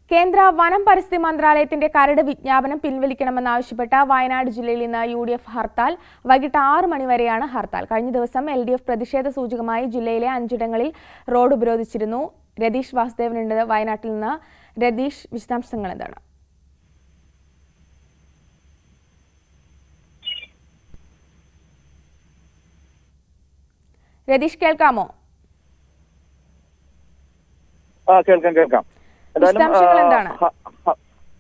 കേന്ദ്ര വനം പരിസ്ഥിതി മന്ത്രാലയത്തിന്റെ കരട് വിജ്ഞാപനം പിൻവലിക്കണമെന്നാവശ്യപ്പെട്ട വയനാട് ജില്ലയിൽ ഇന്ന് യു ഡി എഫ് ഹർത്താൽ വൈകിട്ട് ആറ് മണിവരെയാണ് ഹർത്താൽ കഴിഞ്ഞ ദിവസം എൽ ഡി എഫ് പ്രതിഷേധ സൂചകമായി ജില്ലയിലെ അഞ്ചിടങ്ങളിൽ റോഡ് ഉപരോധിച്ചിരുന്നു രതീഷ് വാസുദേവനുണ്ട് വയനാട്ടിൽ നിന്ന് രതീഷ് വിശദാംശങ്ങൾ എന്താണ് രതീഷ് കേൾക്കാമോ ആ കേൾക്കാം കേൾക്കാം എന്തായാലും ആ, വിശദാംശങ്ങൾ എന്താണ്? ഹ- ഹ-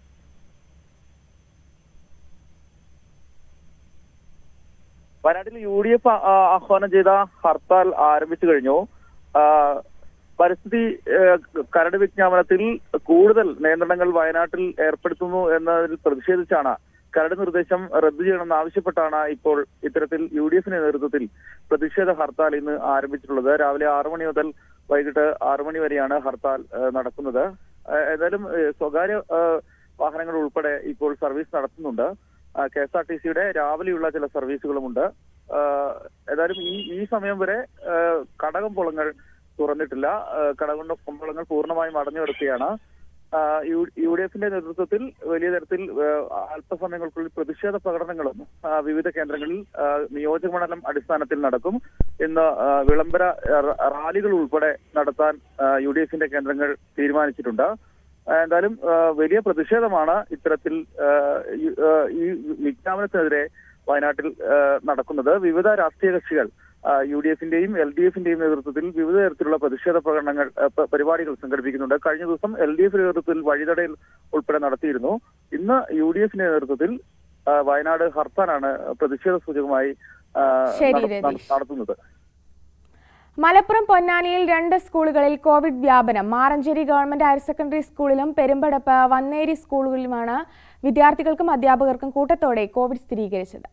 വയനാട്ടിൽ യു ഡി എഫ് ആഹ്വാനം ചെയ്ത ഹർത്താൽ ആരംഭിച്ചു കഴിഞ്ഞു ആ, പരിസ്ഥിതി ഏ, കരട് വിജ്ഞാപനത്തിൽ കൂടുതൽ നിയന്ത്രണങ്ങൾ വയനാട്ടിൽ ഏർപ്പെടുത്തുന്നു എന്നതിൽ പ്രതിഷേധിച്ചാണ് കരട് നിർദ്ദേശം റദ്ദു ചെയ്യണമെന്ന് ആവശ്യപ്പെട്ടാണ് ഇപ്പോൾ ഇത്തരത്തിൽ യു ഡി എഫിന്റെ നേതൃത്വത്തിൽ പ്രതിഷേധ ഹർത്താൽ ഇന്ന് ആരംഭിച്ചിട്ടുള്ളത് രാവിലെ ആറു മണി മുതൽ വൈകിട്ട് ആറു മണി വരെയാണ് ഹർത്താൽ ഏ, നടക്കുന്നത് ഏ, ഏതായാലും ഏ, സ്വകാര്യ ഏ, വാഹനങ്ങൾ ഉൾപ്പെടെ ഇപ്പോൾ സർവീസ് നടത്തുന്നുണ്ട് കെ എസ് ആർ ടി സിയുടെ രാവിലെയുള്ള ചില സർവീസുകളുമുണ്ട് ആ, ഏതായാലും ഈ ഈ സമയം വരെ ആ, കടകം കുളങ്ങൾ തുറന്നിട്ടില്ല ആ, കടകം കുളങ്ങൾ പൂർണ്ണമായും അടഞ്ഞു കിടക്കുകയാണ് ആ, യു- യു ഡി എഫിന്റെ നേതൃത്വത്തിൽ വലിയ തരത്തിൽ ആ, അല്പസമയങ്ങൾക്കുള്ളിൽ പ്രതിഷേധ പ്രകടനങ്ങളും ആ, വിവിധ കേന്ദ്രങ്ങളിൽ ആ, നിയോജക മണ്ഡലം അടിസ്ഥാനത്തിൽ നടക്കും ഇന്ന് ആ, വിളംബര റ- റാലികൾ ഉൾപ്പെടെ നടത്താൻ ആ, യു ഡി എഫിന്റെ കേന്ദ്രങ്ങൾ തീരുമാനിച്ചിട്ടുണ്ട് ആ, എന്തായാലും ആ, വലിയ പ്രതിഷേധമാണ് ഇത്തരത്തിൽ ആ, ഈ- ആ, ഈ വിജ്ഞാപനത്തിനെതിരെ വയനാട്ടിൽ ആ, നടക്കുന്നത് വിവിധ രാഷ്ട്രീയ കക്ഷികൾ യു ഡി എഫിന്റെയും എൽ ഡി എഫിന്റെയും നേതൃത്വത്തിൽ വിവിധ തരത്തിലുള്ള പ്രതിഷേധ പ്രകടനങ്ങൾ ആ, പ- പരിപാടികൾ സംഘടിപ്പിക്കുന്നുണ്ട് കഴിഞ്ഞ ദിവസം എൽ ഡി എഫ് നേതൃത്വത്തിൽ വഴിതടയിൽ ഉൾപ്പെടെ നടത്തിയിരുന്നു ഇന്ന് യു ഡി എഫിന്റെ നേതൃത്വത്തിൽ ആ, വയനാട് ഹർത്താലാണ് പ്രതിഷേധ സൂചകമായി ആ, ശരി, നട- രതീഷ്. നടത്തുന്നത് മലപ്പുറം പൊന്നാനിയിൽ രണ്ട് സ്കൂളുകളിൽ കോവിഡ് വ്യാപനം മാറഞ്ചേരി ഗവൺമെന്റ് ഹയർ സെക്കൻഡറി സ്കൂളിലും പെരുമ്പടപ്പ് വന്നേരി സ്കൂളുകളിലുമാണ് വിദ്യാർത്ഥികൾക്കും അധ്യാപകർക്കും കൂട്ടത്തോടെ കോവിഡ് സ്ഥിരീകരിച്ചത്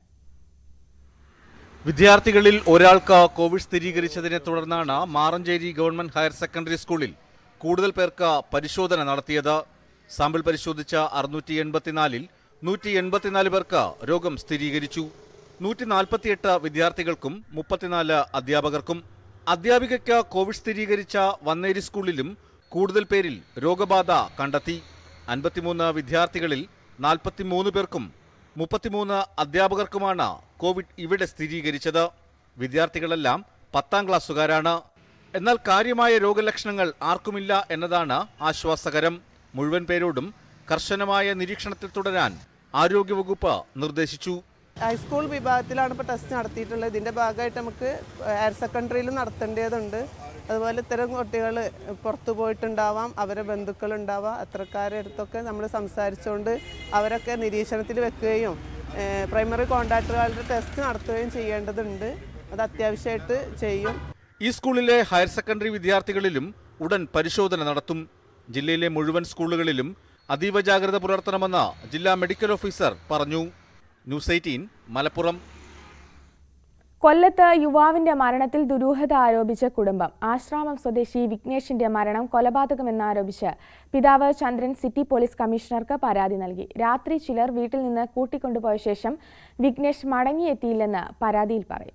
വിദ്യാർത്ഥികളിൽ ഒരാൾക്ക് കോവിഡ് സ്ഥിരീകരിച്ചതിനെ തുടർന്നാണ് മാറഞ്ചേരി ഗവൺമെന്റ് ഹയർ സെക്കൻഡറി സ്കൂളിൽ കൂടുതൽ പേർക്ക് പരിശോധന നടത്തിയത് സാമ്പിൾ പരിശോധിച്ച അറുന്നൂറ്റി എൺപത്തിനാലിൽ നൂറ്റി എൺപത്തിനാല് പേർക്ക് രോഗം സ്ഥിരീകരിച്ചു നൂറ്റി നാൽപ്പത്തിയെട്ട് വിദ്യാർത്ഥികൾക്കും മുപ്പത്തിനാല് അധ്യാപകർക്കും അധ്യാപികയ്ക്ക് കോവിഡ് സ്ഥിരീകരിച്ച വന്നേരി സ്കൂളിലും കൂടുതൽ പേരിൽ രോഗബാധ കണ്ടെത്തി അൻപത്തിമൂന്ന് വിദ്യാർത്ഥികളിൽ നാൽപ്പത്തിമൂന്ന് പേർക്കും മുപ്പത്തിമൂന്ന് അധ്യാപകർക്കുമാണ് കോവിഡ് ഇവിടെ സ്ഥിരീകരിച്ചത് വിദ്യാർത്ഥികളെല്ലാം പത്താം ക്ലാസ്സുകാരാണ് എന്നാൽ കാര്യമായ രോഗലക്ഷണങ്ങൾ ആർക്കുമില്ല എന്നതാണ് ആശ്വാസകരം മുഴുവൻ പേരോടും കർശനമായ നിരീക്ഷണത്തിൽ തുടരാൻ ആരോഗ്യവകുപ്പ് നിർദ്ദേശിച്ചു ഹൈസ്കൂൾ വിഭാഗത്തിലാണ് ഇപ്പോൾ ടെസ്റ്റ് നടത്തിയിട്ടുള്ളത് ഇതിൻ്റെ ഭാഗമായിട്ട് നമുക്ക് ഹയർ സെക്കൻഡറിയിലും നടത്തേണ്ടതുണ്ട് അതുപോലെ ഇത്തരം കുട്ടികൾ പുറത്തു പോയിട്ടുണ്ടാവാം അവരെ ബന്ധുക്കളുണ്ടാവാം അത്രക്കാരുടെ അടുത്തൊക്കെ നമ്മൾ സംസാരിച്ചുകൊണ്ട് അവരൊക്കെ നിരീക്ഷണത്തിൽ വെക്കുകയും ഏഹ്, പ്രൈമറി കോൺട്രാക്ടറുകളുടെ ടെസ്റ്റ് നടത്തുകയും ചെയ്യേണ്ടതുണ്ട് അത് അത്യാവശ്യമായിട്ട് ചെയ്യും ഈ സ്കൂളിലെ ഹയർ സെക്കൻഡറി വിദ്യാർത്ഥികളിലും ഉടൻ പരിശോധന നടത്തും ജില്ലയിലെ മുഴുവൻ സ്കൂളുകളിലും അതീവ ജാഗ്രത പുലർത്തണമെന്ന് ജില്ലാ മെഡിക്കൽ ഓഫീസർ പറഞ്ഞു ന്യൂസ് എയ്റ്റീൻ മലപ്പുറം കൊല്ലത്ത് യുവാവിന്റെ മരണത്തിൽ ദുരൂഹത ആരോപിച്ച കുടുംബം ആശ്രാമം സ്വദേശി വിഘ്നേഷിന്റെ മരണം കൊലപാതകമെന്നാരോപിച്ച് പിതാവ് ചന്ദ്രൻ സിറ്റി പോലീസ് കമ്മീഷണർക്ക് പരാതി നൽകി രാത്രി ചിലർ വീട്ടിൽ നിന്ന് കൂട്ടിക്കൊണ്ടുപോയ ശേഷം വിഘ്നേഷ് മടങ്ങിയെത്തിയില്ലെന്ന് പരാതിയിൽ പറയും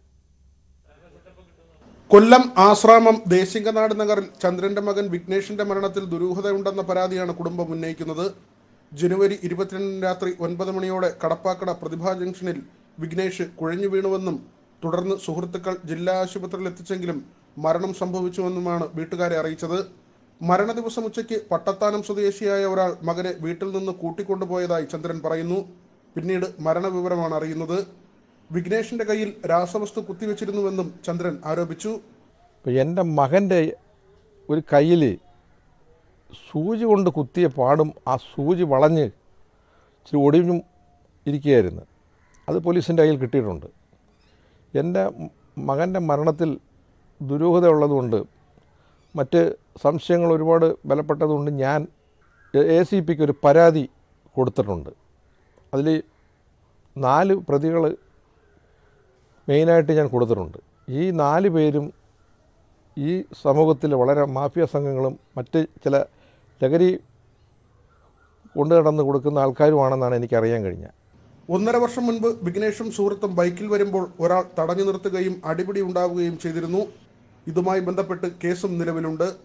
കൊല്ലം ആശ്രാമം ദേശിംഗനാട് നഗറിൽ ചന്ദ്രന്റെ മകൻ വിഘ്നേഷിന്റെ മരണത്തിൽ ദുരൂഹതയുണ്ടെന്ന പരാതിയാണ് കുടുംബം ഉന്നയിക്കുന്നത് ജനുവരി ഇരുപത്തിരണ്ടിന് രാത്രി ഒൻപത് മണിയോടെ കടപ്പാക്കട പ്രതിഭാ ജംഗ്ഷനിൽ വിഘ്നേഷ് കുഴഞ്ഞു വീണുവെന്നും തുടർന്ന് സുഹൃത്തുക്കൾ ജില്ലാ ആശുപത്രിയിൽ എത്തിച്ചെങ്കിലും മരണം സംഭവിച്ചുവെന്നുമാണ് വീട്ടുകാരെ അറിയിച്ചത് മരണ ദിവസം ഉച്ചയ്ക്ക് പട്ടത്താനം സ്വദേശിയായ ഒരാൾ മകനെ വീട്ടിൽ നിന്ന് കൂട്ടിക്കൊണ്ടുപോയതായി ചന്ദ്രൻ പറയുന്നു പിന്നീട് മരണവിവരമാണ് അറിയുന്നത് വിഘ്നേഷിന്റെ കയ്യിൽ രാസവസ്തു കുത്തിവെച്ചിരുന്നുവെന്നും ചന്ദ്രൻ ആരോപിച്ചു അപ്പോൾ എൻ്റെ മകൻ്റെ ഒരു കയ്യിൽ സൂചി കൊണ്ട് കുത്തിയ പാടും ആ സൂചി വളഞ്ഞ് ഇച്ചിരി ഒടിഞ്ഞും ഇരിക്കുകയായിരുന്നു അത് പോലീസിൻ്റെ കയ്യിൽ കിട്ടിയിട്ടുണ്ട് എൻ്റെ മകൻ്റെ മരണത്തിൽ ദുരൂഹത ഉള്ളതുകൊണ്ട് മറ്റ് സംശയങ്ങൾ ഒരുപാട് ബലപ്പെട്ടതുകൊണ്ട് ഞാൻ എ സി പിക്ക് ഒരു പരാതി കൊടുത്തിട്ടുണ്ട് അതിൽ നാല് പ്രതികൾ മെയിനായിട്ട് ഞാൻ കൊടുത്തിട്ടുണ്ട് ഈ നാല് പേരും ഈ സമൂഹത്തിൽ വളരെ മാഫിയ സംഘങ്ങളും മറ്റ് ചില ലഹരി കൊണ്ടു നടന്ന് കൊടുക്കുന്ന ആൾക്കാരുമാണെന്നാണ് എനിക്കറിയാൻ കഴിഞ്ഞത് ഒന്നര വർഷം മുൻപ് വിഘ്നേഷും സുഹൃത്തും ബൈക്കിൽ വരുമ്പോൾ ഒരാൾ തടഞ്ഞു നിർത്തുകയും അടിപിടി ഉണ്ടാവുകയും ചെയ്തിരുന്നു ഇതുമായി ബന്ധപ്പെട്ട് കേസും നിലവിലുണ്ട്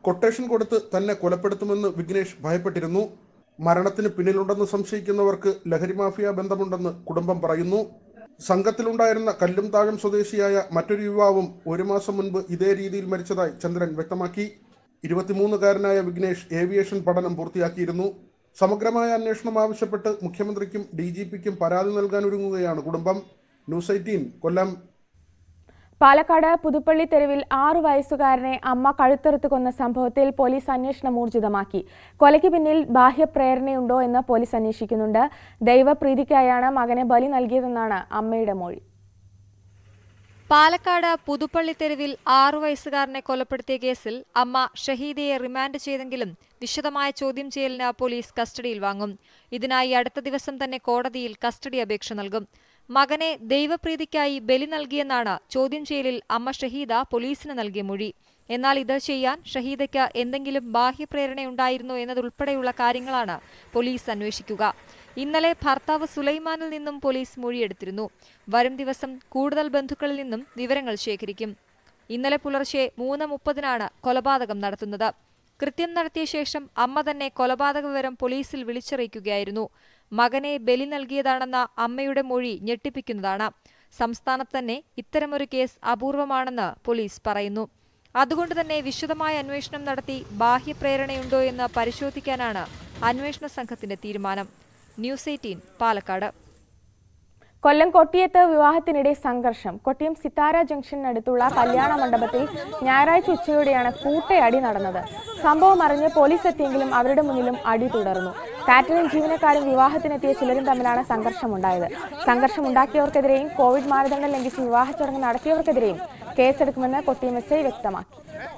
കൊട്ടേഷൻ കൊടുത്ത് തന്നെ കൊലപ്പെടുത്തുമെന്ന് വിഘ്നേഷ് ഭയപ്പെട്ടിരുന്നു മരണത്തിന് പിന്നിലുണ്ടെന്ന് സംശയിക്കുന്നവർക്ക് ലഹരി മാഫിയ ബന്ധമുണ്ടെന്ന് കുടുംബം പറയുന്നു സംഘത്തിലുണ്ടായിരുന്ന കല്ലും താഴം സ്വദേശിയായ മറ്റൊരു യുവാവും ഒരു മാസം മുൻപ് ഇതേ രീതിയിൽ മരിച്ചതായി ചന്ദ്രൻ വ്യക്തമാക്കി ഇരുപത്തിമൂന്നുകാരനായ വിഘ്നേഷ് ഏവിയേഷൻ പഠനം പൂർത്തിയാക്കിയിരുന്നു സമഗ്രമായ അന്വേഷണം ആവശ്യപ്പെട്ട് മുഖ്യമന്ത്രിക്കും ഡി ജി പിക്കും പരാതി നൽകാനൊരുങ്ങുകയാണ് കുടുംബം ന്യൂസ് എയ്റ്റീൻ കൊല്ലം പാലക്കാട് പുതുപ്പള്ളി തെരുവിൽ ആറു വയസ്സുകാരനെ അമ്മ കഴുത്തെറുത്ത് കൊന്ന സംഭവത്തിൽ പോലീസ് അന്വേഷണം ഊർജിതമാക്കി കൊലയ്ക്ക് പിന്നിൽ ബാഹ്യപ്രേരണയുണ്ടോ എന്ന് പോലീസ് അന്വേഷിക്കുന്നുണ്ട് ദൈവപ്രീതിക്കായാണ് മകനെ ബലി നൽകിയതെന്നാണ് അമ്മയുടെ മൊഴി പാലക്കാട് പുതുപ്പള്ളി തെരുവിൽ ആറു വയസ്സുകാരനെ കൊലപ്പെടുത്തിയ കേസിൽ അമ്മ ഷഹീദയെ റിമാൻഡ് ചെയ്തെങ്കിലും വിശദമായ ചോദ്യം ചെയ്യലിന് പോലീസ് കസ്റ്റഡിയിൽ വാങ്ങും ഇതിനായി അടുത്ത ദിവസം തന്നെ കോടതിയിൽ കസ്റ്റഡി അപേക്ഷ നൽകും മകനെ ദൈവപ്രീതിക്കായി ബലി നൽകിയെന്നാണ് ചോദ്യം ചെയ്യലിൽ അമ്മ ഷഹീദ പോലീസിന് നൽകിയ മൊഴി എന്നാൽ ഇത് ചെയ്യാൻ ഷഹീദയ്ക്ക് എന്തെങ്കിലും ബാഹ്യപ്രേരണയുണ്ടായിരുന്നോ എന്നതുൾപ്പെടെയുള്ള കാര്യങ്ങളാണ് പോലീസ് അന്വേഷിക്കുക ഇന്നലെ ഭർത്താവ് സുലൈമാനിൽ നിന്നും പോലീസ് മൊഴിയെടുത്തിരുന്നു വരും ദിവസം കൂടുതൽ ബന്ധുക്കളിൽ നിന്നും വിവരങ്ങൾ ശേഖരിക്കും ഇന്നലെ പുലർച്ചെ മൂന്ന് മുപ്പതിനാണ് കൊലപാതകം നടത്തുന്നത് കൃത്യം നടത്തിയ ശേഷം അമ്മ തന്നെ കൊലപാതക വിവരം പോലീസിൽ വിളിച്ചറിയിക്കുകയായിരുന്നു മകനെ ബലി നൽകിയതാണെന്ന അമ്മയുടെ മൊഴി ഞെട്ടിപ്പിക്കുന്നതാണ് സംസ്ഥാനത്ത് തന്നെ ഇത്തരമൊരു കേസ് അപൂർവമാണെന്ന് പോലീസ് പറയുന്നു അതുകൊണ്ട് തന്നെ വിശദമായ അന്വേഷണം നടത്തി ബാഹ്യപ്രേരണയുണ്ടോ എന്ന് പരിശോധിക്കാനാണ് അന്വേഷണ സംഘത്തിന്റെ തീരുമാനം ന്യൂസ് എയ്റ്റീൻ പാലക്കാട് കൊല്ലം കൊട്ടിയത്ത് വിവാഹത്തിനിടെ സംഘർഷം കൊട്ടിയം സിത്താര ജംഗ്ഷനടുത്തുള്ള കല്യാണ മണ്ഡപത്തിൽ ഞായറാഴ്ച ഉച്ചയോടെയാണ് കൂട്ടയടി നടന്നത് സംഭവം അറിഞ്ഞ് പോലീസ് എത്തിയെങ്കിലും അവരുടെ മുന്നിലും അടി തുടർന്നു കാറ്ററിംഗ് ജീവനക്കാരും വിവാഹത്തിനെത്തിയ ചിലരും തമ്മിലാണ് സംഘർഷമുണ്ടായത് സംഘർഷമുണ്ടാക്കിയവർക്കെതിരെയും കോവിഡ് മാനദണ്ഡം ലംഘിച്ച് വിവാഹ ചടങ്ങ് നടത്തിയവർക്കെതിരെയും കേസെടുക്കുമെന്ന് കൊട്ടിയം എസ് ഐ വ്യക്തമാക്കി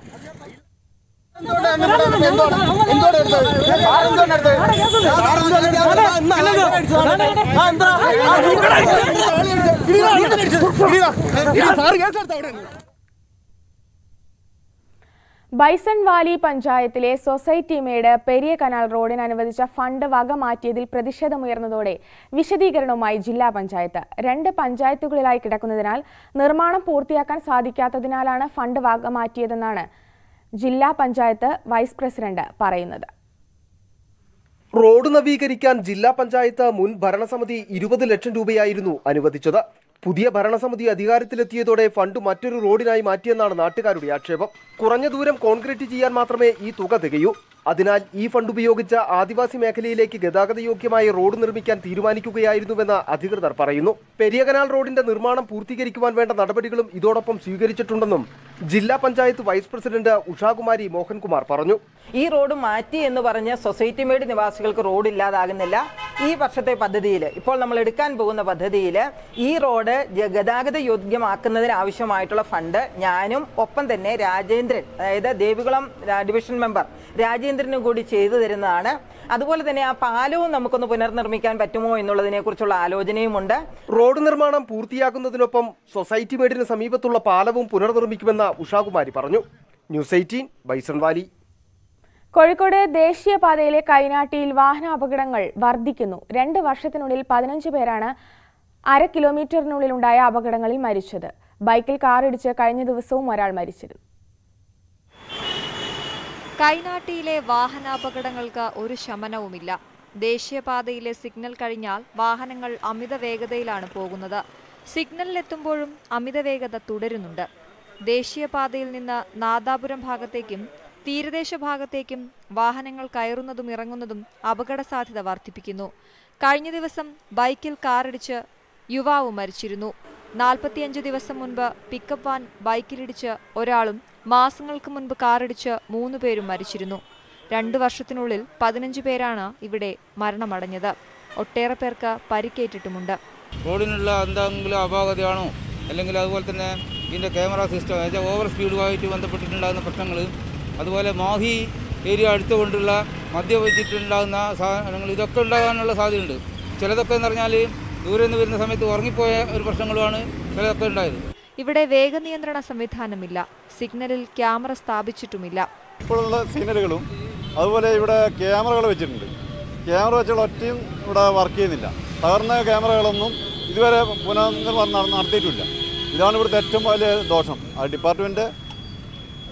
ബൈസൺ വാലി പഞ്ചായത്തിലെ സൊസൈറ്റി മേട് പെരിയ കനാൽ റോഡിന് അനുവദിച്ച ഫണ്ട് വക മാറ്റിയതിൽ പ്രതിഷേധമുയർന്നതോടെ വിശദീകരണവുമായി ജില്ലാ പഞ്ചായത്ത് രണ്ട് പഞ്ചായത്തുകളിലായി കിടക്കുന്നതിനാൽ നിർമ്മാണം പൂർത്തിയാക്കാൻ സാധിക്കാത്തതിനാലാണ് ഫണ്ട് വക മാറ്റിയതെന്നാണ് ജില്ലാ പഞ്ചായത്ത് വൈസ് പ്രസിഡന്റ് പറയുന്നത് റോഡ് നവീകരിക്കാൻ ജില്ലാ പഞ്ചായത്ത് മുൻ ഭരണസമിതി ഇരുപത് ലക്ഷം രൂപയായിരുന്നു അനുവദിച്ചത് പുതിയ ഭരണസമിതി അധികാരത്തിലെത്തിയതോടെ ഫണ്ട് മറ്റൊരു റോഡിനായി മാറ്റിയെന്നാണ് നാട്ടുകാരുടെ ആക്ഷേപം കുറഞ്ഞ ദൂരം കോൺക്രീറ്റ് ചെയ്യാൻ മാത്രമേ ഈ തുക തികയൂ അതിനാൽ ഈ ഫണ്ട് ഉപയോഗിച്ച് ആദിവാസി മേഖലയിലേക്ക് ഗതാഗതയോഗ്യമായ റോഡ് നിർമ്മിക്കാൻ തീരുമാനിക്കുകയായിരുന്നുവെന്ന് അധികൃതർ പറയുന്നു പെരിയ കനാൽ റോഡിന്റെ നിർമ്മാണം പൂർത്തീകരിക്കുവാൻ വേണ്ട നടപടികളും ഇതോടൊപ്പം സ്വീകരിച്ചിട്ടുണ്ടെന്നും ജില്ലാ പഞ്ചായത്ത് വൈസ് പ്രസിഡന്റ് ഉഷാകുമാരി മോഹൻകുമാർ പറഞ്ഞു ഈ റോഡ് മാറ്റി എന്ന് പറഞ്ഞ് സൊസൈറ്റി മേഡ് നിവാസികൾക്ക് റോഡ് ഇല്ലാതാകുന്നില്ല ഈ വർഷത്തെ പദ്ധതിയിൽ ഇപ്പോൾ നമ്മൾ എടുക്കാൻ പോകുന്ന പദ്ധതിയിൽ ഈ റോഡ് ജ- ഗതാഗത യോഗ്യമാക്കുന്നതിന് ആവശ്യമായിട്ടുള്ള ഫണ്ട് ഞാനും ഒപ്പം തന്നെ രാജേന്ദ്രൻ അതായത് ദേവികുളം ആ, ഡിവിഷൻ മെമ്പർ രാജേന്ദ്രനും കൂടി ചെയ്തു തരുന്നതാണ് അതുപോലെ തന്നെ ആ പാലവും നമുക്കൊന്ന് പുനർനിർമ്മിക്കാൻ പറ്റുമോ എന്നുള്ളതിനെ കുറിച്ചുള്ള ആലോചനയുമുണ്ട് റോഡ് നിർമ്മാണം പൂർത്തിയാക്കുന്നതിനൊപ്പം സൊസൈറ്റി മേടിന് സമീപത്തുള്ള പാലവും പുനർനിർമ്മിക്കുമെന്ന് ഉഷാകുമാരി പറഞ്ഞു news eighteen bison valley Kozhikode ദേശീയപാതയിലെ കൈനാട്ടിയിൽ വാഹനാപകടങ്ങൾ വർദ്ധിക്കുന്നു രണ്ട് വർഷത്തിനുള്ളിൽ പതിനഞ്ച് പേരാണ് അര കിലോമീറ്ററിനുള്ളിലുണ്ടായ അപകടങ്ങളിൽ മരിച്ചത് ബൈക്കിൽ കാറിടിച്ച് കഴിഞ്ഞ ദിവസവും ഒരാൾ മരിച്ചിരുന്നു കൈനാട്ടിയിലെ വാഹനാപകടങ്ങൾക്ക് ഒരു ശമനവുമില്ല ദേശീയപാതയിലെ സിഗ്നൽ കഴിഞ്ഞാൽ വാഹനങ്ങൾ അമിത വേഗതയിലാണ് പോകുന്നത് സിഗ്നലിലെത്തുമ്പോഴും അമിത വേഗത തുടരുന്നുണ്ട് ദേശീയപാതയിൽ നിന്ന് നാദാപുരം ഭാഗത്തേക്കും തീരദേശ ഭാഗത്തേക്കും വാഹനങ്ങൾ കയറുന്നതും ഇറങ്ങുന്നതും അപകട സാധ്യത വർദ്ധിപ്പിക്കുന്നു കഴിഞ്ഞ ദിവസം ബൈക്കിൽ കാറിടിച്ച് യുവാവ് മരിച്ചിരുന്നു നാൽപ്പത്തിയഞ്ച് ദിവസം മുൻപ് പിക്കപ്പ് വാൻ ബൈക്കിലിടിച്ച് ഒരാളും മാസങ്ങൾക്ക് മുൻപ് കാറിടിച്ച് മൂന്ന് പേരും മരിച്ചിരുന്നു രണ്ടു വർഷത്തിനുള്ളിൽ പതിനഞ്ച് പേരാണ് ഇവിടെ മരണമടഞ്ഞത് ഒട്ടേറെ പേർക്ക് പരിക്കേറ്റിട്ടുമുണ്ട് റോഡിനുള്ള എന്തെങ്കിലും അപാകതയാണോ അല്ലെങ്കിൽ അതുപോലെ തന്നെ ഇതിൻ്റെ ക്യാമറ സിസ്റ്റം അതായത് ഓവർ സ്പീഡുമായിട്ട് ബന്ധപ്പെട്ടിട്ടുണ്ടാകുന്ന പ്രശ്നങ്ങൾ അതുപോലെ മാഹി ഏരിയ അടുത്തുകൊണ്ടുള്ള മദ്യപിച്ചിട്ടുണ്ടാകുന്ന സാധനങ്ങൾ ഇതൊക്കെ ഉണ്ടാകാനുള്ള സാധ്യതയുണ്ട് ചിലതൊക്കെ എന്ന് പറഞ്ഞാൽ ദൂരെ നിന്ന് വരുന്ന സമയത്ത് ഉറങ്ങിപ്പോയ ഒരു പ്രശ്നങ്ങളുമാണ് ചിലതൊക്കെ ഉണ്ടായത് ഇവിടെ വേഗനിയന്ത്രണ സംവിധാനമില്ല സിഗ്നലിൽ ക്യാമറ സ്ഥാപിച്ചിട്ടുമില്ല ഇപ്പോഴുള്ള സിഗ്നലുകളും അതുപോലെ ഇവിടെ ക്യാമറകൾ വെച്ചിട്ടുണ്ട് ക്യാമറ വെച്ചുള്ള ഒറ്റയും ഇവിടെ വർക്ക് ചെയ്യുന്നില്ല തകർന്ന ക്യാമറകളൊന്നും ഇതുവരെ പുനർനിർമ്മാണം നട- നടത്തിയിട്ടില്ല ഇതാണ് ഇവിടുത്തെ ഏറ്റവും വലിയ ദോഷം ആ ഡിപ്പാർട്ട്മെൻറ്റ്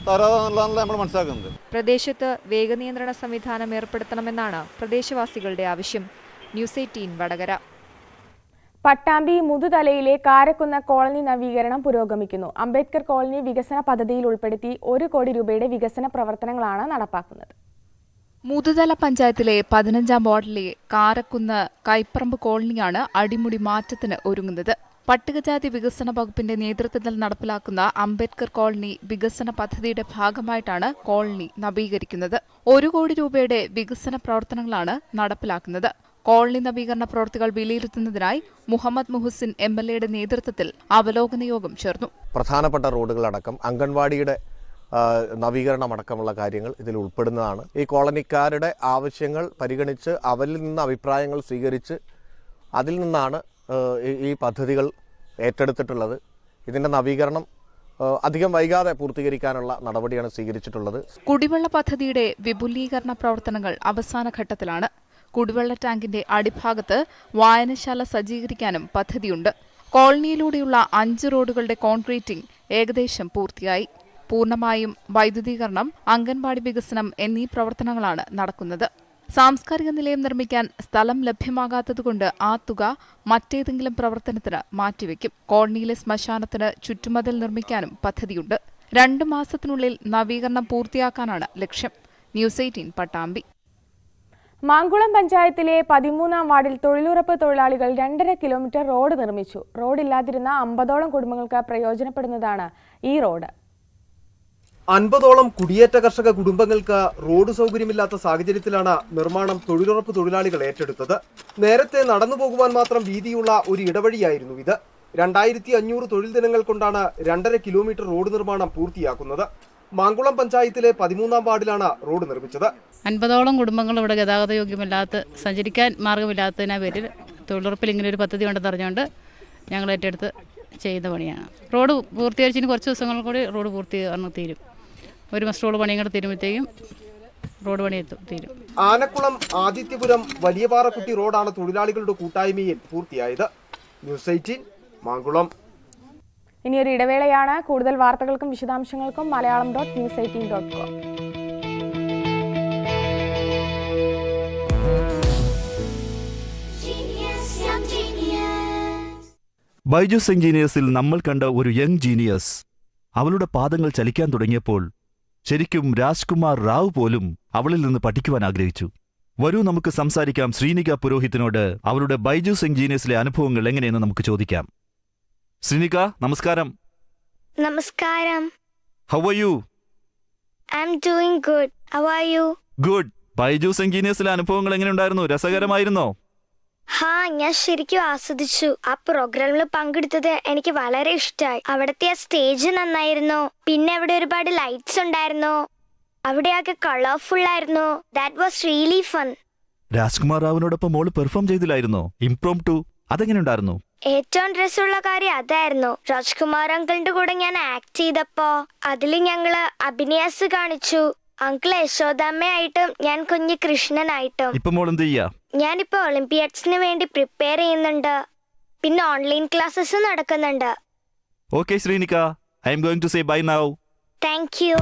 തരാതെന്നുള്ളതാണല്ലോ നമ്മൾ മനസ്സിലാക്കുന്നത് പ്രദേശത്ത് വേഗനിയന്ത്രണ സംവിധാനം ഏർപ്പെടുത്തണമെന്നാണ് പ്രദേശവാസികളുടെ ആവശ്യം ന്യൂസ് എയ്റ്റീൻ വടകര പട്ടാമ്പി മുതുതലയിലെ കാരക്കുന്ന കോളനി നവീകരണം പുരോഗമിക്കുന്നു അംബേദ്കർ കോളനി വികസന പദ്ധതിയിൽ ഉൾപ്പെടുത്തി ഒരു കോടി രൂപയുടെ വികസന പ്രവർത്തനങ്ങളാണ് നടപ്പാക്കുന്നത് മുതുതല പഞ്ചായത്തിലെ പതിനഞ്ചാം വാർഡിലെ കാരക്കുന്ന് കൈപ്പറമ്പ് കോളനിയാണ് അടിമുടി മാറ്റത്തിന് ഒരുങ്ങുന്നത് പട്ടികജാതി വികസന വകുപ്പിന്റെ നേതൃത്വത്തിൽ നടപ്പിലാക്കുന്ന അംബേദ്കർ കോളനി വികസന പദ്ധതിയുടെ ഭാഗമായിട്ടാണ് കോളനി നവീകരിക്കുന്നത് ഒരു കോടി രൂപയുടെ വികസന പ്രവർത്തനങ്ങളാണ് നടപ്പിലാക്കുന്നത് കോളനി നവീകരണ പ്രവൃത്തികൾ വിലയിരുത്തുന്നതിനായി മുഹമ്മദ് മുഹസിൻ എം എൽ എയുടെ നേതൃത്വത്തിൽ അവലോകന യോഗം ചേർന്നു പ്രധാനപ്പെട്ട റോഡുകളടക്കം അംഗൻവാടിയുടെ ആ, നവീകരണമടക്കമുള്ള കാര്യങ്ങൾ ഇതിൽ ഉൾപ്പെടുന്നതാണ് ഈ കോളനിക്കാരുടെ ആവശ്യങ്ങൾ പരിഗണിച്ച് അവരിൽ നിന്ന് അഭിപ്രായങ്ങൾ സ്വീകരിച്ച് അതിൽ നിന്നാണ് ആ, ഈ- ഈ പദ്ധതികൾ ഏറ്റെടുത്തിട്ടുള്ളത് ഇതിൻ്റെ നവീകരണം ആ, അധികം വൈകാതെ പൂർത്തീകരിക്കാനുള്ള നടപടിയാണ് സ്വീകരിച്ചിട്ടുള്ളത് കുടിവെള്ള പദ്ധതിയുടെ വിപുലീകരണ പ്രവർത്തനങ്ങൾ അവസാന ഘട്ടത്തിലാണ് കുടിവെള്ള ടാങ്കിന്റെ അടിഭാഗത്ത് വായനശാല സജ്ജീകരിക്കാനും പദ്ധതിയുണ്ട് കോളനിയിലൂടെയുള്ള അഞ്ച് റോഡുകളുടെ കോൺക്രീറ്റിംഗ് ഏകദേശം പൂർത്തിയായി പൂർണ്ണമായും വൈദ്യുതീകരണം അംഗൻവാടി വികസനം എന്നീ പ്രവർത്തനങ്ങളാണ് നടക്കുന്നത് സാംസ്കാരിക നിലയം നിർമ്മിക്കാൻ സ്ഥലം ലഭ്യമാകാത്തതുകൊണ്ട് ആ തുക മറ്റേതെങ്കിലും പ്രവർത്തനത്തിന് മാറ്റിവെക്കും കോളനിയിലെ ശ്മശാനത്തിന് ചുറ്റുമതിൽ നിർമ്മിക്കാനും പദ്ധതിയുണ്ട് രണ്ടു മാസത്തിനുള്ളിൽ നവീകരണം പൂർത്തിയാക്കാനാണ് ലക്ഷ്യം ന്യൂസ് എയ്റ്റീൻ പട്ടാമ്പി മാങ്കുളം പഞ്ചായത്തിലെ പതിമൂന്നാം വാർഡിൽ തൊഴിലുറപ്പ് തൊഴിലാളികൾ രണ്ടര കിലോമീറ്റർ റോഡ് നിർമ്മിച്ചു റോഡില്ലാതിരുന്ന അമ്പതോളം കുടുംബങ്ങൾക്ക് പ്രയോജനപ്പെടുന്നതാണ് ഈ റോഡ് അൻപതോളം കുടിയേറ്റ കർഷക കുടുംബങ്ങൾക്ക് റോഡ് സൗകര്യമില്ലാത്ത സാഹചര്യത്തിലാണ് നിർമ്മാണം തൊഴിലുറപ്പ് തൊഴിലാളികൾ ഏറ്റെടുത്തത് നേരത്തെ നടന്നു പോകുവാൻ മാത്രം വീതിയുള്ള ഒരു ഇടവഴിയായിരുന്നു ഇത് രണ്ടായിരത്തി അഞ്ഞൂറ് തൊഴിൽ ദിനങ്ങൾ കൊണ്ടാണ് രണ്ടര കിലോമീറ്റർ റോഡ് നിർമ്മാണം പൂർത്തിയാക്കുന്നത് മാങ്കുളം പഞ്ചായത്തിലെ പതിമൂന്നാം വാർഡിലാണ് റോഡ് നിർമ്മിച്ചത് അൻപതോളം കുടുംബങ്ങൾ ഇവിടെ ഗതാഗത യോഗ്യമല്ലാത്ത സഞ്ചരിക്കാൻ മാർഗമില്ലാത്തതിനാ പേരിൽ തൊഴിലുറപ്പിൽ ഇങ്ങനെ ഒരു പദ്ധതി ഉണ്ടെന്ന് അറിഞ്ഞുകൊണ്ട് ഞങ്ങൾ ഏറ്റെടുത്ത് ചെയ്യുന്ന പണിയാണ് റോഡ് പൂർത്തീകരിച്ചതിന് കുറച്ച് ദിവസങ്ങൾ കൂടി റോഡ് പൂർത്തീകരണം തീരും ഒരു മാസം റോഡ് പണിയും കൂടെ തീരുമ്പോഴത്തേക്കും റോഡ് പണി എത്തും തീരും ആനക്കുളം ആദിത്യപുരം വലിയപാറക്കുട്ടി റോഡാണ് തൊഴിലാളികളുടെ കൂട്ടായ്മയിൽ പൂർത്തിയായത് ന്യൂസ് എയ്റ്റീൻ മാങ്കുളം ഇനിയൊരു ഇടവേളയാണ് കൂടുതൽ വാർത്തകൾക്കും വിശദാംശങ്ങൾക്കും Malayalam dot news eighteen dot com Byju's എഞ്ചിനീയേഴ്സിൽ നമ്മൾ കണ്ട ഒരു യങ് ജീനിയസ് അവളുടെ പാദങ്ങൾ ചലിക്കാൻ തുടങ്ങിയപ്പോൾ ശരിക്കും രാജ്കുമാർ റാവു പോലും അവളിൽ നിന്ന് പഠിക്കുവാൻ ആഗ്രഹിച്ചു വരൂ നമുക്ക് സംസാരിക്കാം ശ്രീനിക പുരോഹിത്തിനോട് അവളുടെ ബൈജൂസ് എഞ്ചിനീയേഴ്സിലെ അനുഭവങ്ങൾ എങ്ങനെയെന്ന് നമുക്ക് ചോദിക്കാം ശ്രീനിക നമസ്കാരം നമസ്കാരം how are you I am doing good how are you good Byju's എഞ്ചിനീയേഴ്സിലെ അനുഭവങ്ങൾ എങ്ങനെയുണ്ടായിരുന്നു രസകരമായിരുന്നോ ഹാ ഞാൻ ശരിക്കും ആസ്വദിച്ചു ആ പ്രോഗ്രാമിൽ പങ്കെടുത്തത് എനിക്ക് വളരെ ഇഷ്ടമായി അവിടുത്തെ ആ സ്റ്റേജ് നന്നായിരുന്നു പിന്നെ അവിടെ ഒരുപാട് ലൈറ്റ്സ് ഉണ്ടായിരുന്നു അവിടെയൊക്കെ കളർഫുൾ ആയിരുന്നു that was really fun Rajkumar റാവുവിനോടൊപ്പം മോള് പെർഫോം ചെയ്തില്ലായിരുന്നോ ഇംപ്രോം ടു അതെങ്ങനെയുണ്ടായിരുന്നു ഏറ്റവും രസമുള്ള കാര്യം അതായിരുന്നു രാജ്കുമാർ അങ്കിളിന്റെ കൂടെ ഞാൻ ആക്ട് ചെയ്തപ്പോ അതിൽ ഞങ്ങള് അഭിനയാസ് കാണിച്ചു അങ്കിൾ യശോദാമ്മയായിട്ടും ഞാൻ കുഞ്ഞ് കൃഷ്ണനായിട്ടും ഇപ്പൊ മോൾ എന്ത് ചെയ്യാ ഞാനിപ്പോ ഒളിമ്പിയാഡ്സിന് വേണ്ടി പ്രിപ്പയർ ചെയ്യുന്നുണ്ട് പിന്നെ ഓൺലൈൻ ക്ലാസ്സസ് നടക്കുന്നുണ്ട് okay Sreenika I am going to say bye now thank you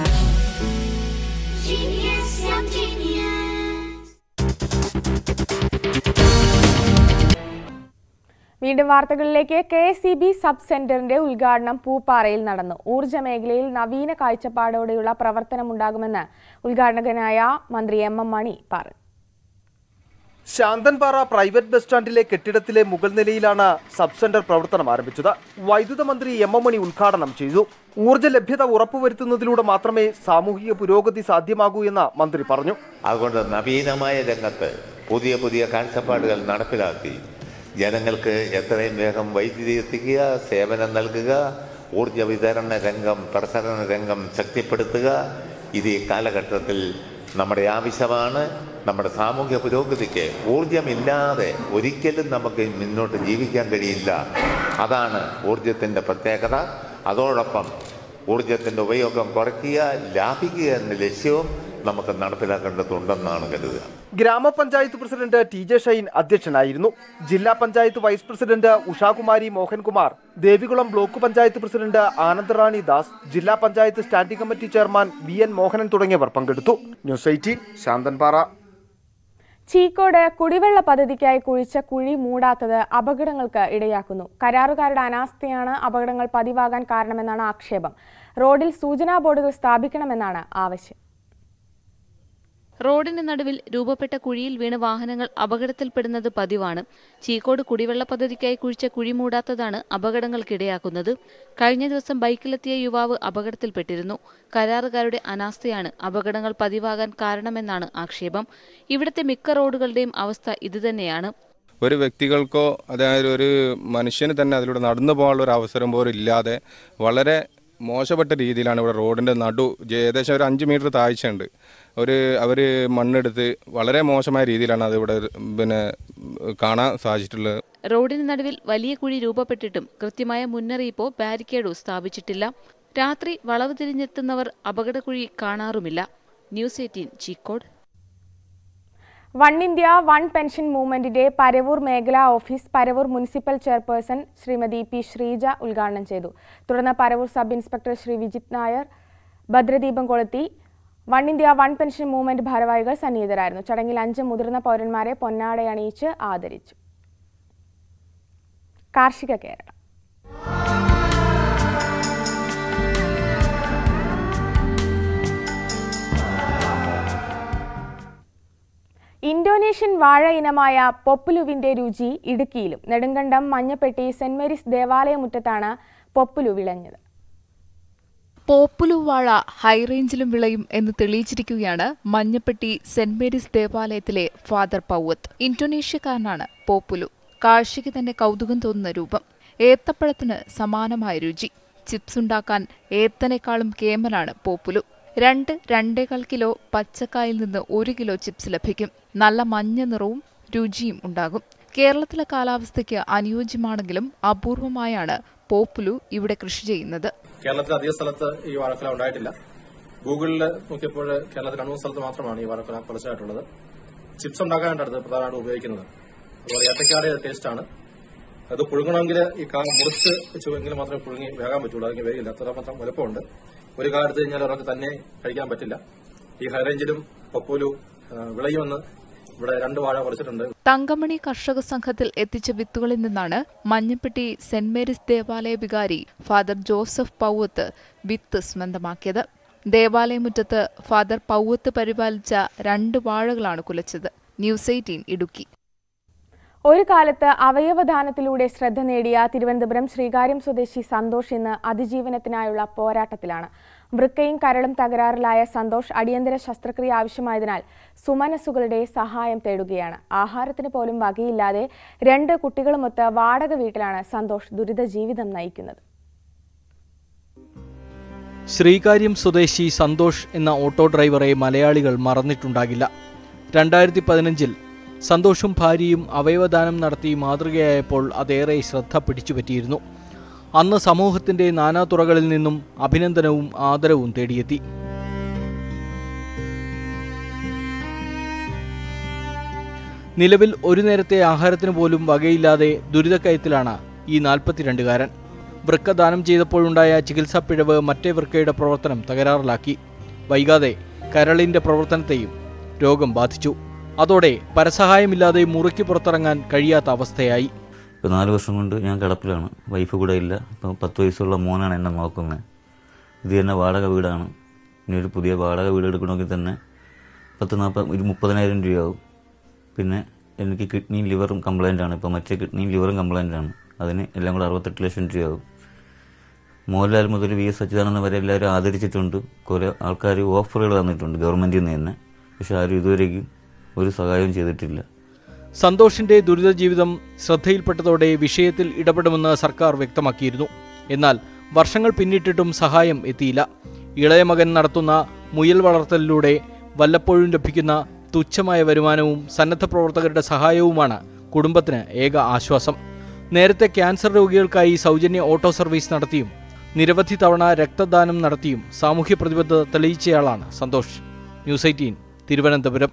വീണ്ടും വാർത്തകളിലേക്ക് K S C B sub സെന്ററിന്റെ ഉദ്ഘാടനം പൂപ്പാറയിൽ നടന്നു ഊർജ്ജ മേഖലയിൽ നവീന കാഴ്ചപ്പാടോടെയുള്ള പ്രവർത്തനമുണ്ടാകുമെന്ന് ഉദ്ഘാടകനായ മന്ത്രി എം എം മണി പറഞ്ഞു ശാന്തൻപാറ പ്രൈവറ്റ് ബസ് സ്റ്റാൻഡിലെ കെട്ടിടത്തിലെ മുകൾ നിലയിലാണ് സബ് സെന്റർ പ്രവർത്തനം ആരംഭിച്ചത് വൈദ്യുത മന്ത്രി എം എം മണി ഉദ്ഘാടനം ചെയ്തു ഊർജ്ജ ലഭ്യത ഉറപ്പുവരുത്തുന്നതിലൂടെ മാത്രമേ സാമൂഹിക പുരോഗതി സാധ്യമാകൂ എന്ന് മന്ത്രി പറഞ്ഞു അതുകൊണ്ട് നവീനമായ രംഗത്ത് പുതിയ പുതിയ കാഴ്ചപ്പാടുകൾ നടപ്പിലാക്കി ജനങ്ങൾക്ക് എത്രയും വേഗം വൈദ്യുതി എത്തിക്കുക സേവനം നൽകുക ഊർജ വിതരണ രംഗം പ്രസരണ രംഗം ശക്തിപ്പെടുത്തുക ഇത് ഈ കാലഘട്ടത്തിൽ നമ്മുടെ ആവശ്യമാണ് നമ്മുടെ സാമൂഹ്യ പുരോഗതിക്ക് ഊർജമില്ലാതെ ഒരിക്കലും നമുക്ക് മുന്നോട്ട് ജീവിക്കാൻ കഴിയില്ല അതാണ് ഊർജത്തിൻ്റെ പ്രത്യേകത അതോടൊപ്പം ഊർജത്തിൻ്റെ ഉപയോഗം കുറയ്ക്കുക ലാഭിക്കുക എന്ന ലക്ഷ്യവും നമുക്ക് നടപ്പിലാക്കേണ്ടതുണ്ടെന്നാണ് കരുതുക ഗ്രാമപഞ്ചായത്ത് പ്രസിഡന്റ് ടി ജെ ഷൈൻ അധ്യക്ഷനായിരുന്നു ജില്ലാ panchayat vice president Ushakumari Mohankumar Devikulam block panchayat president Anandarani Das ജില്ലാ panchayat standing committee chairman V N Mohanan തുടങ്ങിയവർ പങ്കെടുത്തു ന്യൂസ് എയ്റ്റീൻ ശാന്തൻപാറ ചീക്കോട് കുടിവെള്ള പദ്ധതിക്കായി കുഴിച്ച കുഴി മൂടാത്തത് അപകടങ്ങൾക്ക് ഇടയാക്കുന്നു കരാറുകാരുടെ അനാസ്ഥയാണ് അപകടങ്ങൾ പതിവാകാൻ കാരണമെന്നാണ് ആക്ഷേപം റോഡിൽ സൂചനാ ബോർഡുകൾ സ്ഥാപിക്കണമെന്നാണ് ആവശ്യം റോഡിന് നടുവിൽ രൂപപ്പെട്ട കുഴിയിൽ വീണ് വാഹനങ്ങൾ അപകടത്തിൽപ്പെടുന്നത് പതിവാണ് ചീക്കോട് കുടിവെള്ള പദ്ധതിക്കായി കുഴിച്ച കുഴി മൂടാത്തതാണ് അപകടങ്ങൾക്കിടയാക്കുന്നത് കഴിഞ്ഞ ദിവസം ബൈക്കിലെത്തിയ യുവാവ് അപകടത്തിൽപ്പെട്ടിരുന്നു കരാറുകാരുടെ അനാസ്ഥയാണ് അപകടങ്ങൾ പതിവാകാൻ കാരണമെന്നാണ് ആക്ഷേപം ഇവിടുത്തെ മിക്ക റോഡുകളുടെയും അവസ്ഥ ഇതുതന്നെയാണ് ഒരു വ്യക്തികൾക്കോ അതായത് ഒരു മനുഷ്യന് തന്നെ അതിലൂടെ നടന്നു പോകാനുള്ള ഒരു അവസരം പോലും ഇല്ലാതെ വളരെ മോശപ്പെട്ട രീതിയിലാണ് ഇവിടെ റോഡിൻ്റെ നടു ജെ- ഏകദേശം ഒരു അഞ്ച് മീറ്റർ താഴ്ചയുണ്ട് ഒരു അവർ മണ്ണെടുത്ത് വളരെ മോശമായ രീതിയിലാണ് അതിവിടെ പിന്നെ കാണാൻ സാധിച്ചിട്ടുള്ളത് റോഡിന് നടുവിൽ വലിയ കുഴി രൂപപ്പെട്ടിട്ടും കൃത്യമായ മുന്നറിയിപ്പോ ബാരിക്കേഡോ സ്ഥാപിച്ചിട്ടില്ല രാത്രി വളവ് തിരിഞ്ഞെത്തുന്നവർ അപകടക്കുഴി കാണാറുമില്ല news eighteen Cheekode one India one pension മൂവ്മെന്റിന്റെ പരവൂർ മേഖലാ office Paravur municipal chairperson Srimathi P Sreeja ഉദ്ഘാടനം ചെയ്തു തുടർന്ന് പരവൂർ സബ് ഇൻസ്പെക്ടർ ശ്രീ വിജിത് നായർ ഭദ്രദീപം കൊളുത്തി one India one pension movement ഭാരവാഹികൾ സന്നിഹിതരായിരുന്നു ചടങ്ങിൽ അഞ്ച് മുതിർന്ന പൗരന്മാരെ പൊന്നാടയണിയിച്ച് ആദരിച്ചു കാർഷിക കേരളം ഇന്തോനേഷ്യൻ വാഴ ഇനമായ പൊപ്പുലുവിന്റെ രുചി ഇടുക്കിയിലും നെടുങ്കണ്ടം മഞ്ഞപ്പെട്ടി സെന്റ് മേരീസ് ദേവാലയമുറ്റത്താണ് പൊപ്പുലു വിളഞ്ഞത് പോപ്പുലു വാഴ ഹൈറേഞ്ചിലും വിളയും എന്ന് തെളിയിച്ചിരിക്കുകയാണ് മഞ്ഞപ്പെട്ടി സെന്റ് മേരീസ് ദേവാലയത്തിലെ ഫാദർ പൗവത്ത് ഇന്തോനേഷ്യക്കാരനാണ് പോപ്പുലു കാഴ്ചയ്ക്ക് തന്നെ കൗതുകം തോന്നുന്ന രൂപം ഏത്തപ്പഴത്തിന് സമാനമായ രുചി ചിപ്സ് ഉണ്ടാക്കാൻ ഏത്തനേക്കാളും കേമനാണ് പോപ്പുലു രണ്ട് രണ്ടേകാൽ കിലോ പച്ചക്കായിൽ നിന്ന് ഒരു കിലോ ചിപ്സ് ലഭിക്കും നല്ല മഞ്ഞ നിറവും രുചിയും ഉണ്ടാകും കേരളത്തിലെ കാലാവസ്ഥയ്ക്ക് അനുയോജ്യമാണെങ്കിലും അപൂർവമായാണ് പോപ്പുലു ഇവിടെ കൃഷി ചെയ്യുന്നത് കേരളത്തിൽ അധിക സ്ഥലത്ത് ഈ വാഴക്കുല ഉണ്ടായിട്ടില്ല ഗൂഗിളിൽ നോക്കിയപ്പോൾ കേരളത്തിൽ രണ്ട് മൂന്ന് സ്ഥലത്ത് മാത്രമാണ് ഈ വാഴക്കുല കുറച്ചായിട്ടുള്ളത് ചിപ്സ് ഉണ്ടാക്കാനായിട്ട് അടുത്ത് പ്രധാനമായിട്ട് ഉപയോഗിക്കുന്നത് അതുപോലെ ഏത്തക്കാടെ ടേസ്റ്റ് ആണ് അത് പുഴുങ്ങണമെങ്കിൽ ഈ കാ മുറിച്ച് വെച്ചെങ്കിൽ മാത്രമേ പുഴുങ്ങി വേകാൻ പറ്റുള്ളൂ അല്ലെങ്കിൽ വേഗില്ല അത്രമാത്രം വലുപ്പമുണ്ട് ഒരു കാലത്ത് കഴിഞ്ഞാൽ ഒരാൾക്ക് തന്നെ കഴിക്കാൻ പറ്റില്ല ഈ ഹൈറേഞ്ചിലും പപ്പൂലു ആ, വിളയുമെന്ന് ഇവിടെ രണ്ട് വാഴ കുറച്ചിട്ടുണ്ട് തങ്കമണി കർഷക സംഘത്തിൽ എത്തിച്ച വിത്തുകളിൽ നിന്നാണ് മഞ്ഞപ്പെട്ടി സെന്റ് മേരീസ് ദേവാലയ വികാരി ഫാദർ ജോസഫ് പൗവത്ത് വിത്ത് സ്വന്തമാക്കിയത് ദേവാലയമുറ്റത്ത് ഫാദർ പൗവത്ത് പരിപാലിച്ച രണ്ട് വാഴകളാണ് കുലച്ചത് ന്യൂസ് എയ്റ്റീൻ ഇടുക്കി ഒരു കാലത്ത് അവയവദാനത്തിലൂടെ ശ്രദ്ധ നേടിയ തിരുവനന്തപുരം ശ്രീകാര്യം സ്വദേശി സന്തോഷ് ഇന്ന് അതിജീവനത്തിനായുള്ള പോരാട്ടത്തിലാണ് വൃക്കയും കരളും തകരാറിലായ സന്തോഷ് അടിയന്തര ശസ്ത്രക്രിയ ആവശ്യമായതിനാൽ സുമനസ്സുകളുടെ സഹായം തേടുകയാണ് ആഹാരത്തിന് പോലും വകയില്ലാതെ രണ്ട് കുട്ടികളുമൊത്ത് വാടക വീട്ടിലാണ് സന്തോഷ് ദുരിത ജീവിതം നയിക്കുന്നത് ശ്രീകാര്യം സ്വദേശി സന്തോഷ് എന്ന ഓട്ടോ ഡ്രൈവറെ മലയാളികൾ മറന്നിട്ടുണ്ടാകില്ല രണ്ടായിരത്തി പതിനഞ്ചിൽ സന്തോഷും ഭാര്യയും അവയവദാനം നടത്തി മാതൃകയായപ്പോൾ അതേറെ ശ്രദ്ധ പിടിച്ചുപറ്റിയിരുന്നു അന്ന് സമൂഹത്തിന്റെ നാനാതുറകളിൽ നിന്നും അഭിനന്ദനവും ആദരവും തേടിയെത്തി നിലവിൽ ഒരു നേരത്തെ ആഹാരത്തിന് പോലും വകയില്ലാതെ ദുരിതക്കയത്തിലാണ് ഈ നാൽപ്പത്തിരണ്ടുകാരൻ വൃക്ക ദാനം ചെയ്തപ്പോഴുണ്ടായ ചികിത്സാ പിഴവ് മറ്റേ വൃക്കയുടെ പ്രവർത്തനം തകരാറിലാക്കി വൈകാതെ കരളിന്റെ പ്രവർത്തനത്തെയും രോഗം ബാധിച്ചു അതോടെ പരസഹായമില്ലാതെ മുറിക്ക് പുറത്തിറങ്ങാൻ കഴിയാത്ത അവസ്ഥയായി ഇപ്പോൾ നാല് വർഷം കൊണ്ട് ഞാൻ കിടപ്പിലാണ് വൈഫ് കൂടെ ഇല്ല ഇപ്പോൾ പത്ത് വയസ്സുള്ള മോനാണ് എന്നെ നോക്കുന്നത് ഇത് തന്നെ വാടക വീടാണ് ഇനി ഒരു പുതിയ വാടക വീട് എടുക്കണമെങ്കിൽ തന്നെ പത്ത് നാൽപ്പത് ഒരു മുപ്പതിനായിരം രൂപയാവും പിന്നെ എനിക്ക് കിഡ്നിയും ലിവറും കംപ്ലൈൻ്റ് ആണ് ഇപ്പോൾ മറ്റേ കിഡ്നിയും ലിവറും കംപ്ലൈൻ്റ് ആണ് അതിന് എല്ലാം കൂടെ അറുപത്തെട്ട് ലക്ഷം രൂപയാവും മോഹൻലാൽ മുതൽ വി എസ് അച്യുതാനന്ദൻ വരെ എല്ലാവരും ആദരിച്ചിട്ടുണ്ട് കുറേ ആൾക്കാർ ഓഫറുകൾ തന്നിട്ടുണ്ട് ഗവൺമെൻറ്റിൽ നിന്ന് തന്നെ പക്ഷെ ആരും ഇതുവരേക്കും ഒരു സഹായവും ചെയ്തിട്ടില്ല സന്തോഷിന്റെ ദുരിത ജീവിതം ശ്രദ്ധയിൽപ്പെട്ടതോടെ വിഷയത്തിൽ ഇടപെടുമെന്ന് സർക്കാർ വ്യക്തമാക്കിയിരുന്നു എന്നാൽ വർഷങ്ങൾ പിന്നിട്ടിട്ടും സഹായം എത്തിയില്ല ഇളയ മകൻ നടത്തുന്ന മുയൽ വളർത്തലിലൂടെ വല്ലപ്പോഴും ലഭിക്കുന്ന തുച്ഛമായ വരുമാനവും സന്നദ്ധ പ്രവർത്തകരുടെ സഹായവുമാണ് കുടുംബത്തിന് ഏക ആശ്വാസം നേരത്തെ ക്യാൻസർ രോഗികൾക്കായി സൗജന്യ ഓട്ടോ സർവീസ് നടത്തിയും നിരവധി തവണ രക്തദാനം നടത്തിയും സാമൂഹ്യ പ്രതിബദ്ധത തെളിയിച്ചയാളാണ് സന്തോഷ് ന്യൂസ് എയ്റ്റീൻ തിരുവനന്തപുരം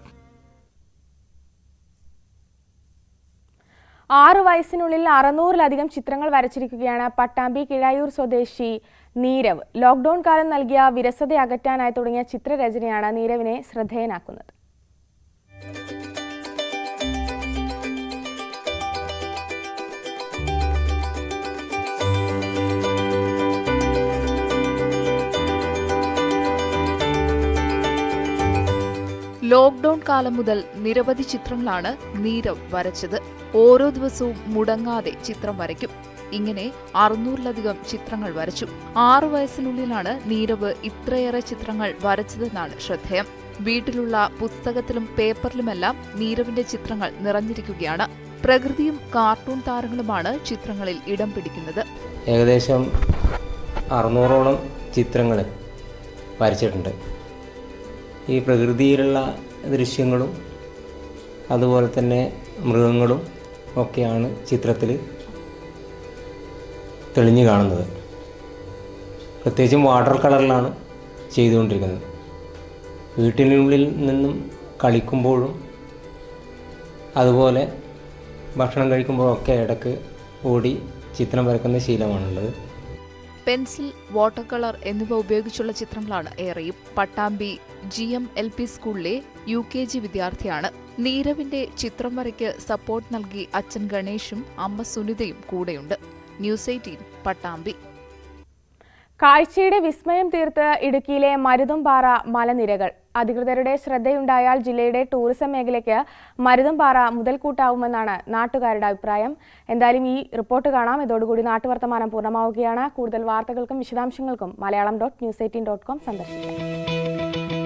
ആറു വയസ്സിനുള്ളിൽ അറുന്നൂറിലധികം ചിത്രങ്ങൾ വരച്ചിരിക്കുകയാണ് പട്ടാമ്പി കിഴായൂർ സ്വദേശി നീരവ് ലോക്ക്ഡൌൺ കാലം നൽകിയ വിരസത അകറ്റാനായി തുടങ്ങിയ ചിത്രരചനയാണ് നീരവിനെ ശ്രദ്ധേയനാക്കുന്നത് ലോക്ക്ഡൌൺ കാലം മുതൽ നിരവധി ചിത്രങ്ങളാണ് നീരവ് വരച്ചത് ഓരോ ദിവസവും മുടങ്ങാതെ ചിത്രം വരയ്ക്കും ഇങ്ങനെ അറുന്നൂറിലധികം ചിത്രങ്ങൾ വരച്ചു ആറു വയസ്സിനുള്ളിലാണ് നീരവ് ഇത്രയേറെ ചിത്രങ്ങൾ വരച്ചതെന്നാണ് ശ്രദ്ധേയം വീട്ടിലുള്ള പുസ്തകത്തിലും പേപ്പറിലുമെല്ലാം നീരവിന്റെ ചിത്രങ്ങൾ നിറഞ്ഞിരിക്കുകയാണ് പ്രകൃതിയും കാർട്ടൂൺ താരങ്ങളുമാണ് ചിത്രങ്ങളിൽ ഇടം പിടിക്കുന്നത് ഏകദേശം അറുന്നൂറോളം ചിത്രങ്ങൾ വരച്ചിട്ടുണ്ട് ഈ പ്രകൃതിയിലുള്ള ദൃശ്യങ്ങളും അതുപോലെ തന്നെ മൃഗങ്ങളും ഒക്കെയാണ് ചിത്രത്തിൽ തെളിഞ്ഞു കാണുന്നത് പ്രത്യേകിച്ചും വാട്ടർ കളറിലാണ് ചെയ്തുകൊണ്ടിരിക്കുന്നത് വീട്ടിനുള്ളിൽ നിന്നും കളിക്കുമ്പോഴും അതുപോലെ ഭക്ഷണം കഴിക്കുമ്പോഴൊക്കെ ഇടയ്ക്ക് ഓടി ചിത്രം വരക്കുന്ന ശീലമാണുള്ളത് പെൻസിൽ വാട്ടർ കളർ എന്നിവ ഉപയോഗിച്ചുള്ള ചിത്രങ്ങളാണ് ഏറെയും Pattambi G M L P സ്കൂളിലെ യു കെ ജി വിദ്യാർത്ഥിയാണ് നീരവിന്റെ ചിത്രം വരയ്ക്ക് സപ്പോർട്ട് നൽകി അച്ഛൻ ഗണേഷും അമ്മ സുനിതയും കൂടെയുണ്ട് ന്യൂസ് എയ്റ്റീൻ പട്ടാമ്പി കാഴ്ചയുടെ വിസ്മയം തീർത്ത് ഇടുക്കിയിലെ മരുതുംപാറ മലനിരകൾ അധികൃതരുടെ ശ്രദ്ധയുണ്ടായാൽ ജില്ലയുടെ ടൂറിസം മേഖലയ്ക്ക് മരുതുംപാറ മുതൽക്കൂട്ടാവുമെന്നാണ് നാട്ടുകാരുടെ അഭിപ്രായം എന്തായാലും ഈ റിപ്പോർട്ട് കാണാം ഇതോടുകൂടി നാട്ടുവർത്തമാനം പൂർണ്ണമാവുകയാണ് കൂടുതൽ വാർത്തകൾക്കും വിശദാംശങ്ങൾക്കും Malayalam dot news eighteen dot com സന്ദർശിക്കാം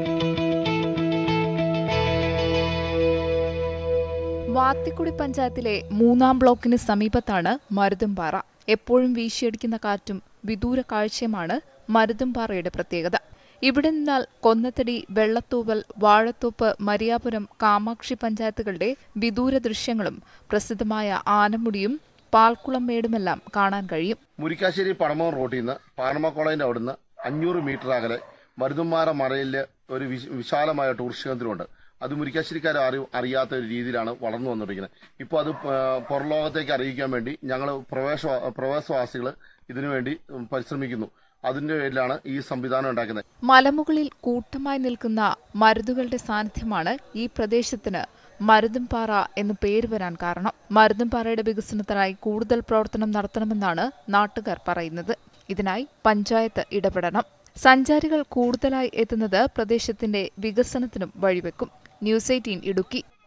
വാത്തിക്കുടി പഞ്ചായത്തിലെ മൂന്നാം ബ്ലോക്കിന് സമീപത്താണ് മരുതുംപാറ എപ്പോഴും വീശിയടിക്കുന്ന കാറ്റും വിദൂര കാഴ്ചയുമാണ് മരുതുംപാറയുടെ പ്രത്യേകത ഇവിടെ നിന്നാൽ കൊന്നത്തടി വെള്ളത്തൂവൽ വാഴത്തോപ്പ് മരിയാപുരം കാമാക്ഷി പഞ്ചായത്തുകളുടെ വിദൂര ദൃശ്യങ്ങളും പ്രസിദ്ധമായ ആനമുടിയും പാൽക്കുളം മേടുമെല്ലാം കാണാൻ കഴിയും മുരിക്കാശ്ശേരി പടമോൻ റോട്ടിൽ നിന്ന് പാനമ കോളേജിന്റെ അവിടുന്ന് അഞ്ഞൂറ് മീറ്റർ അകലെ മരുതുമ്മാറ മറയിൽ ഒരു വിശ- വിശാലമായ ടൂറിസ്റ്റ് കേന്ദ്രമുണ്ട് അത് മുരിക്കാശ്ശേരിക്കാർ അറി അറിയാത്ത ഒരു രീതിയിലാണ് വളർന്നു വന്നിരിക്കുന്നത് ഇപ്പോൾ അത് പ- പുറംലോകത്തേക്ക് അറിയിക്കാൻ വേണ്ടി ഞങ്ങൾ പ്രവേശ പ്രവാസവാസികൾ ഇതിനുവേണ്ടി പരിശ്രമിക്കുന്നു അതിന്റെ പേരിലാണ് ഈ സംവിധാനം ഉണ്ടാക്കുന്നത് മലമുകളിൽ കൂട്ടമായി നിൽക്കുന്ന മരുതുകളുടെ സാന്നിധ്യമാണ് ഈ പ്രദേശത്തിന് മരുതുംപാറ എന്ന് പേര് വരാൻ കാരണം മരുതുംപാറയുടെ വികസനത്തിനായി കൂടുതൽ പ്രവർത്തനം നടത്തണമെന്നാണ് നാട്ടുകാർ പറയുന്നത് ഇതിനായി പഞ്ചായത്ത് ഇടപെടണം സഞ്ചാരികൾ കൂടുതലായി എത്തുന്നത് പ്രദേശത്തിന്റെ വികസനത്തിനും വഴിവെക്കും ന്യൂസ് എയ്റ്റീൻ ഇടുക്കി